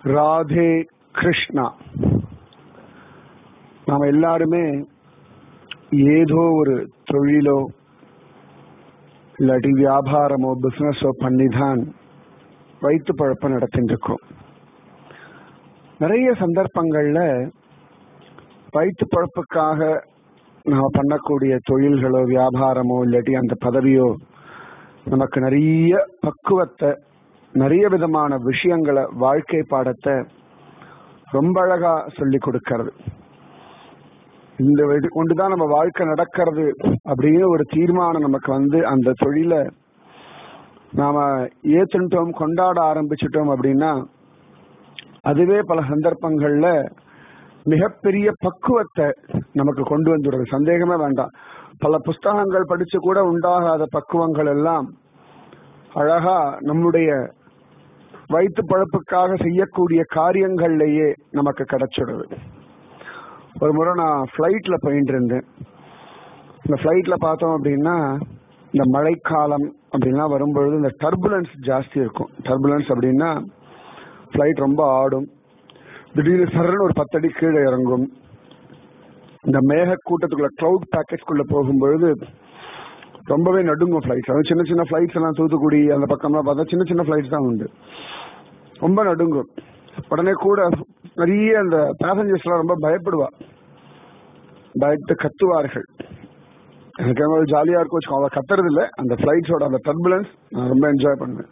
ராதே கிருஷ்ணா நாம எல்லாருமே ஏதோ ஒரு தொழிலோ இல்லாட்டி வியாபாரமோ பிசினஸோ பண்ணிதான் வயிற்று பழப்பம் நடத்திட்டு இருக்கோம் நிறைய சந்தர்ப்பங்கள்ல வயிற்று பழப்புக்காக நாம பண்ணக்கூடிய தொழில்களோ வியாபாரமோ இல்லாட்டி அந்த பதவியோ நமக்கு நிறைய பக்குவத்தை நிறைய விதமான விஷயங்களை வாழ்க்கை பாடத்தை ரொம்ப அழகா சொல்லி கொடுக்கறது இந்த இது கொண்டுதான் நம்ம வாழ்க்கை நடக்கிறது அப்படின்னு ஒரு தீர்மானம் நமக்கு வந்து அந்த தொழிலை நாம ஏத்துட்டோம் கொண்டாட ஆரம்பிச்சிட்டோம் அப்படின்னா அதுவே பல சந்தர்ப்பங்கள்ல மிகப்பெரிய பக்குவத்தை நமக்கு கொண்டு வந்துடுறது சந்தேகமே வேண்டாம் பல புஸ்தகங்கள் படிச்சு கூட உண்டாகாத பக்குவங்கள் எல்லாம் அழகா நம்முடைய வயிற்று பழப்புக்காக செய்யக்கூடிய காரியங்கள்லயே நமக்கு கிடைச்சிடுது ஒரு முறை நான் ஃப்ளைட்ல போயிட்டு இருந்தேன் இந்த ஃப்ளைட்ல பார்த்தோம் அப்படின்னா இந்த மழைக்காலம் அப்படின்லாம் வரும்பொழுது இந்த டர்புலன்ஸ் ஜாஸ்தி இருக்கும் டர்புலன்ஸ் அப்படின்னா ஃப்ளைட் ரொம்ப ஆடும் திடீர்னு சரன்னு ஒரு பத்தடி கீழே இறங்கும் இந்த மேக கூட்டத்துக்குள்ள கிளவுட் பேக்கெட்குள்ள போகும்பொழுது ரொம்பவே நடுங்கும் ஃபிளைட்ஸ் அது சின்ன சின்ன ஃபிளைட்ஸ் எல்லாம் தூத்துக்குடி அந்த பக்கம்லாம் பார்த்தா சின்ன சின்ன ஃபிளைட்ஸ் தான் உண்டு ரொம்ப நடுங்கும் உடனே கூட நிறைய அந்த பேசஞ்சர்ஸ் எல்லாம் ரொம்ப பயப்படுவா பயத்து கத்துவார்கள் எனக்கு ரொம்ப ஜாலியா இருக்கும் வச்சுக்கோ அவ கத்துறது இல்லை அந்த ஃபிளைட்ஸோட அந்த டர்புலன்ஸ் நான் ரொம்ப என்ஜாய் பண்ணுவேன்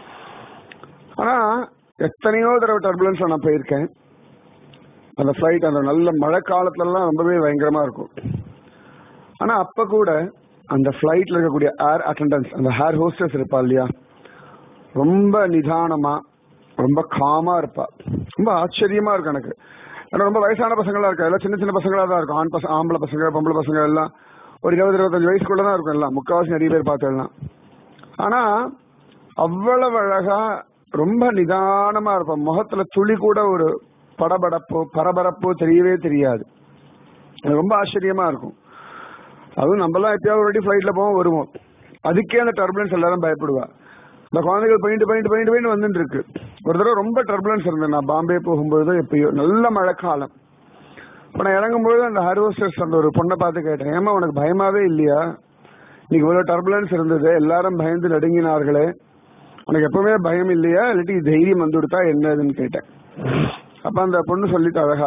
ஆனா எத்தனையோ தடவை டர்புலன்ஸ்ல நான் போயிருக்கேன் அந்த ஃபிளைட் அந்த நல்ல மழை காலத்துலலாம் ரொம்பவே பயங்கரமா இருக்கும் ஆனா அப்ப கூட அந்த ஃபிளைட்ல இருக்கக்கூடிய ஏர் அட்டண்டன்ஸ் அந்த ஹேர் ஹோஸ்டர்ஸ் இருப்பா இல்லையா ரொம்ப நிதானமா ரொம்ப காமா இருப்பா ரொம்ப ஆச்சரியமா இருக்கும் எனக்கு ஏன்னா ரொம்ப வயசான பசங்களா இருக்கா எல்லாம் சின்ன சின்ன பசங்களா தான் இருக்கும் ஆண் பசங்க ஆம்பளை பசங்க பொம்பளை பசங்க எல்லாம் ஒரு இருபது இருபத்தஞ்சு வயசுக்குள்ள தான் இருக்கும் எல்லாம் முக்கால்வாசி நிறைய பேர் பார்த்தெல்லாம் ஆனா அவ்வளவு அழகா ரொம்ப நிதானமா இருப்பான் முகத்துல துளி கூட ஒரு படபடப்போ பரபரப்போ தெரியவே தெரியாது எனக்கு ரொம்ப ஆச்சரியமா இருக்கும் அதுவும் நம்மலாம் எப்பயாவது ஒரு ஃபிளைட்ல போவோம் வருவோம் அதுக்கே அந்த டர்புலன்ஸ் எல்லாரும் பயப்படுவா இந்த குழந்தைகள் பயிண்டு பயிண்டு பயிண்டு பயிண்டு வந்துட்டு இருக்கு ஒரு தடவை ரொம்ப டர்புலன்ஸ் இருந்தது நான் பாம்பே போகும்போது எப்பயோ நல்ல மழைக்காலம் இப்போ நான் இறங்கும்போது அந்த ஹர்வஸ்டர்ஸ் அந்த ஒரு பொண்ணை பார்த்து கேட்டேன் ஏமா உனக்கு பயமாவே இல்லையா இன்னைக்கு இவ்வளவு டர்புலன்ஸ் இருந்தது எல்லாரும் பயந்து நடுங்கினார்களே உனக்கு எப்பவுமே பயம் இல்லையா இல்லாட்டி தைரியம் வந்து கொடுத்தா என்னதுன்னு கேட்டேன் அப்ப அந்த பொண்ணு சொல்லிட்டு அழகா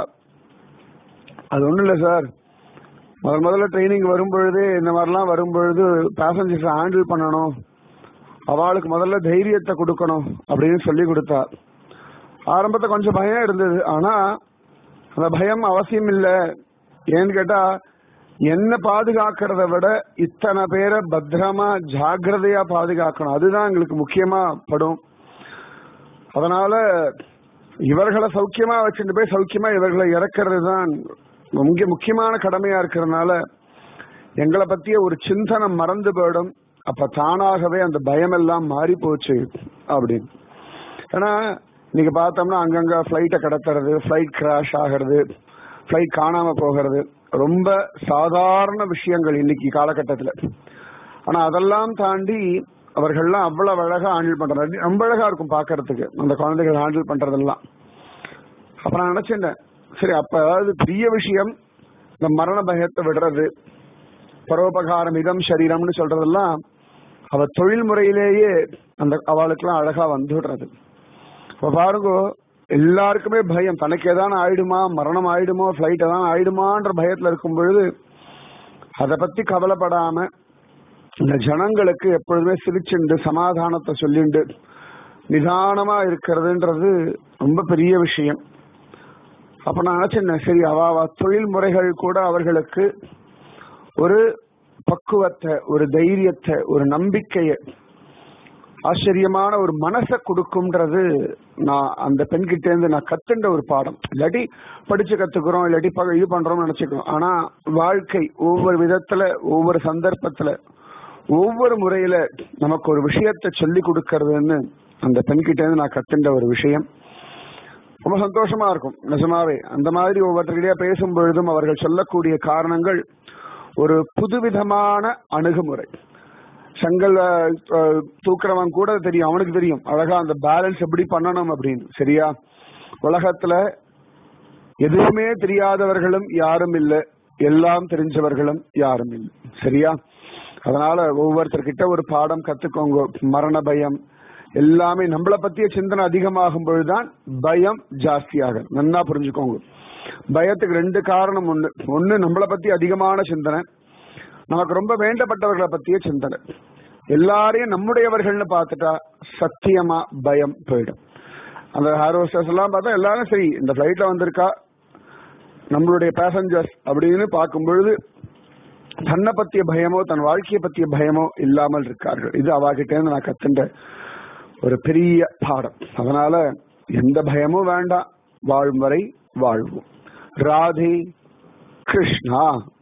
அது ஒண்ணும் இல்ல சார் முதல் முதல்ல ட்ரைனிங் வரும்பொழுது இந்த மாதிரிலாம் வரும்பொழுது பேசஞ்சர்ஸ் ஹேண்டில் பண்ணணும் அவளுக்கு முதல்ல தைரியத்தை கொடுக்கணும் அப்படின்னு சொல்லி கொடுத்தா ஆரம்பத்தை கொஞ்சம் பயம் இருந்தது ஆனா அந்த பயம் அவசியம் இல்லை ஏன்னு கேட்டா என்ன பாதுகாக்கிறத விட இத்தனை பேரை பத்திரமா ஜாகிரதையா பாதுகாக்கணும் அதுதான் எங்களுக்கு முக்கியமா படும் அதனால இவர்களை சௌக்கியமா வச்சுட்டு போய் சௌக்கியமா இவர்களை இறக்கிறது தான் முக்கிய முக்கியமான கடமையா இருக்கிறதுனால எங்களை பத்திய ஒரு சிந்தனை மறந்து போயிடும் அப்ப தானாகவே அந்த பயம் எல்லாம் மாறி போச்சு அப்படின்னு ஏன்னா இன்னைக்கு பார்த்தோம்னா அங்கங்க ஃபிளைட்டை கடத்துறது ஃபிளைட் கிராஷ் ஆகிறது ஃபிளைட் காணாம போகிறது ரொம்ப சாதாரண விஷயங்கள் இன்னைக்கு காலகட்டத்தில் ஆனா அதெல்லாம் தாண்டி அவர்கள்லாம் அவ்வளவு அழகா ஹேண்டில் பண்றாங்க ரொம்ப அழகா இருக்கும் பாக்குறதுக்கு அந்த குழந்தைகள் ஹேண்டில் பண்றதெல்லாம் அப்ப நான் நினைச்சேன் சரி அப்ப அதாவது பெரிய விஷயம் இந்த மரண பயத்தை விடுறது பரோபகாரம் இதம் சரீரம்னு சொல்றதெல்லாம் அவ தொழில் முறையிலேயே அந்த அவளுக்கெல்லாம் அழகா வந்துடுறது இப்ப பாருங்க எல்லாருக்குமே பயம் தனக்கு ஏதான ஆயிடுமா மரணம் ஆயிடுமோ பிளைட் ஏதாவது ஆயிடுமான்ற பயத்துல இருக்கும் பொழுது அதை பத்தி கவலைப்படாம இந்த ஜனங்களுக்கு எப்பொழுதுமே சிரிச்சுண்டு சமாதானத்தை சொல்லிண்டு நிதானமா இருக்கிறதுன்றது ரொம்ப பெரிய விஷயம் அப்ப நான் நினைச்சேன் சரி அவ தொழில் முறைகள் கூட அவர்களுக்கு ஒரு பக்குவத்தை ஒரு தைரியத்தை ஒரு நம்பிக்கையை ஆச்சரியமான ஒரு மனசை கொடுக்கும்ன்றது நான் அந்த பெண்கிட்ட இருந்து நான் கத்துண்ட ஒரு பாடம் இல்லாட்டி படிச்சு கத்துக்கிறோம் இல்லாட்டி இது பண்றோம்னு நினைச்சுக்கிறோம் ஆனா வாழ்க்கை ஒவ்வொரு விதத்துல ஒவ்வொரு சந்தர்ப்பத்துல ஒவ்வொரு முறையில நமக்கு ஒரு விஷயத்தை சொல்லி கொடுக்கறதுன்னு அந்த பெண்கிட்ட இருந்து நான் கத்துண்ட ஒரு விஷயம் ரொம்ப சந்தோஷமா இருக்கும் நிஜமாவே அந்த மாதிரி ஒவ்வொருத்தருக்கிடையே பேசும் பொழுதும் அவர்கள் சொல்லக்கூடிய காரணங்கள் ஒரு புதுவிதமான அணுகுமுறை செங்கல் தூக்குறவன் கூட தெரியும் அவனுக்கு தெரியும் அழகா அந்த பேலன்ஸ் எப்படி பண்ணணும் அப்படின்னு சரியா உலகத்துல எதுவுமே தெரியாதவர்களும் யாரும் இல்லை எல்லாம் தெரிஞ்சவர்களும் யாரும் இல்லை சரியா அதனால ஒவ்வொருத்தர்கிட்ட ஒரு பாடம் கத்துக்கோங்க மரண பயம் எல்லாமே நம்மளை பத்திய சிந்தனை அதிகமாகும் பொழுதுதான் பயம் ஜாஸ்தியாகும் நன்னா புரிஞ்சுக்கோங்க பயத்துக்கு ரெண்டு காரணம் ஒண்ணு ஒண்ணு நம்மளை பத்தி அதிகமான சிந்தனை நமக்கு ரொம்ப வேண்டப்பட்டவர்களை பத்திய சிந்தனை எல்லாரையும் நம்முடையவர்கள்னு பார்த்துட்டா சத்தியமா பயம் போயிடும் அந்த ஹேர் ஹோஸ்டர்ஸ் எல்லாம் பார்த்தா எல்லாரும் சரி இந்த பிளைட்ல வந்திருக்கா நம்மளுடைய பேசஞ்சர்ஸ் அப்படின்னு பார்க்கும் பொழுது தன்னை பத்திய பயமோ தன் வாழ்க்கையை பத்திய பயமோ இல்லாமல் இருக்கார்கள் இது அவாகிட்ட இருந்து நான் கத்துண்ட ஒரு பெரிய பாடம் அதனால எந்த பயமும் வேண்டாம் வாழும் வரை வாழ்வோம் ராதே கிருஷ்ணா